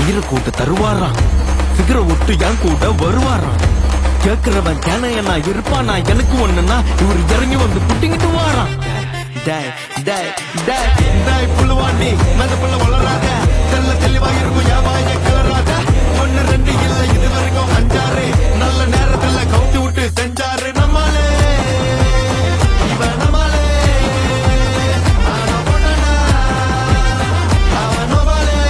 உயிரை கூட்ட தருவாராம் சிகர விட்டு என் கூட வருவாராம் கேக்குறவன் கேனைய நான் இருப்பானா எனக்கு ஒண்ணுன்னா இவர் இறங்கி வந்து புட்டிங்கிட்டு வாராம் டேய் டேய் டேய் டேய் புள்ளுவாண்டி மத புள்ள வளராத தெல்ல தெளிவா இருக்கும் யாவாய கிளறாத ஒண்ணு ரெண்டு இல்ல இது வரைக்கும் அஞ்சாறு நல்ல நேரத்துல கவுத்தி விட்டு செஞ்சாரு நம்மாலே இவன் நம்மாலே ஆனா போனானா, அவன் நம்மாலே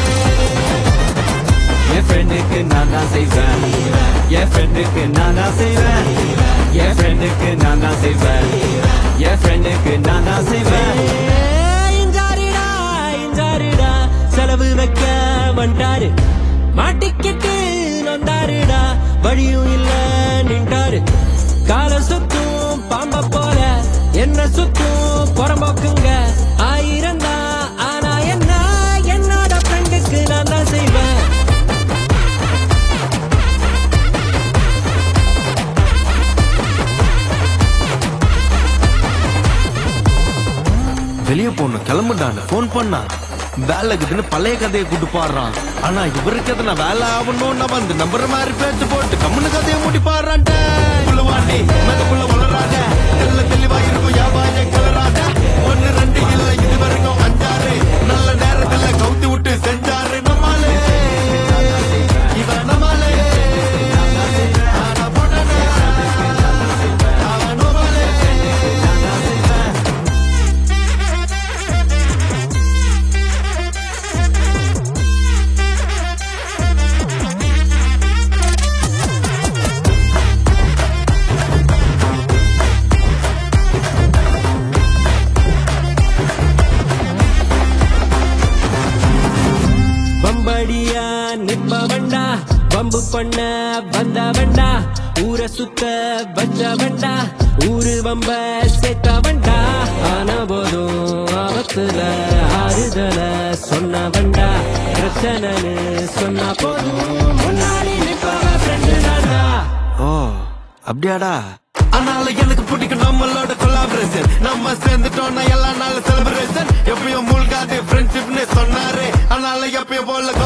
என் ஃப்ரெண்டுக்கு நான் தான் செய்வேன் என் ஃப்ரெண்டுக்கு நான் தான் செய்வேன் என் ஃப்ரெண்டுக்கு நான் தான் செய்வேன் என் ஃப்ரெண்டுக்கு நான் தான் செய்வேன் இஞ்சாரிடா இஞ்சாரிடா செலவு வைக்க வந்தாரு மாட்டிக்கிட்டு நொந்தாருடா வழியும் இல்ல நின்றாரு கால சுத்தும் பாம்ப போல என்ன சுத்தும் புறம்போக்குங்க ஆயிரம் தான் ஆனா என்ன என்னோட ஃப்ரெண்டுக்கு நான் தான் செய்வேன் வெளிய போகணும் கிளம்புடான்னு ஃபோன் பண்ணா வேலை இருக்குதுன்னு பழைய கதையை கூட்டு பாடுறான் ஆனா இவருக்கு எதனா வேலை ஆகணும்னா வந்து நம்புற மாதிரி பேச்சு போட்டு கம்முனு கதையை மூடி பாடுறான்ட்ட புள்ளுவாண்டி மெதப்புள்ள வளராத தெல்ல தெளிவா இருக்கும் யாவாய கிளறாத ஒன்னு ரெண்டு இல்ல இது வரைக்கும் அஞ்சாறு நல்ல நேரத்துல கவுத்தி விட்டு செஞ்சாரு நம்மாலே இவன் நம்மாலே ஆனா போட்டானே, அவன் நம்மாலே வம்படியா நிப்ப வண்டா வம்பு பண்ண வந்த வண்டா ஊரை சுத்த வச்ச வண்டா ஊரு வம்ப சேர்த்த வண்டா ஆன போதும் ஆபத்துல ஆறுதல சொன்ன வண்டா பிரச்சனைன்னு சொன்னா போதும் முன்னாடி நிப்பவ ஃப்ரெண்டு தாண்டா ஓ அப்படியாடா அதனால எனக்கு பிடிக்கும் நம்மளோட கொலாபரேஷன் நம்ம சேர்ந்துட்டோம்னா எல்லா நாள் செலிப்ரேஷன் எப்பயும் மூழ்காது ஃப்ரெண்ட்ஷிப்னு சொன்னாரு அதனால எப்பயும் போல